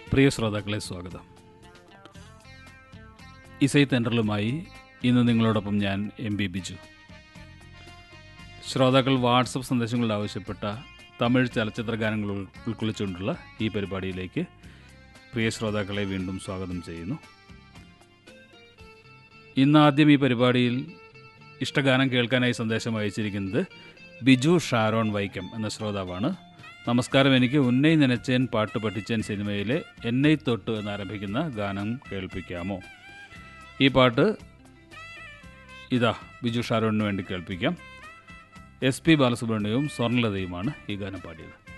പ്രിയ ശ്രോതാക്കളെ സ്വാഗതം ഇസൈ തെൻഡറിലുമായി ഇന്ന് നിങ്ങളോടൊപ്പം ഞാൻ എം ബി ബിജു ശ്രോതാക്കൾ വാട്സപ്പ് സന്ദേശങ്ങളിൽ ആവശ്യപ്പെട്ട തമിഴ് ചലച്ചിത്ര ഗാനങ്ങൾ ഉൾ- ഉൾക്കൊള്ളിച്ചുകൊണ്ടുള്ള ഈ പരിപാടിയിലേക്ക് പ്രിയ ശ്രോതാക്കളെ വീണ്ടും സ്വാഗതം ചെയ്യുന്നു ഇന്ന് ആദ്യം ഈ പരിപാടിയിൽ ഇഷ്ടഗാനം കേൾക്കാനായി സന്ദേശം അയച്ചിരിക്കുന്നത് ബിജു ഷാരോൺ വൈക്കം എന്ന ശ്രോതാവാണ് നമസ്കാരം എനിക്ക് ഉന്നൈ നനച്ചേൻ പാട്ട് പഠിച്ചേൻ സിനിമയിലെ എന്നെ തൊട്ട് എന്നാരംഭിക്കുന്ന ഗാനം കേൾപ്പിക്കാമോ ഈ പാട്ട് ഇതാ ബിജു ഷാരോണിന് വേണ്ടി കേൾപ്പിക്കാം എസ് പി ബാലസുബ്രഹ്മണ്യവും സ്വർണലതയുമാണ് ഈ ഗാനം പാടിയത്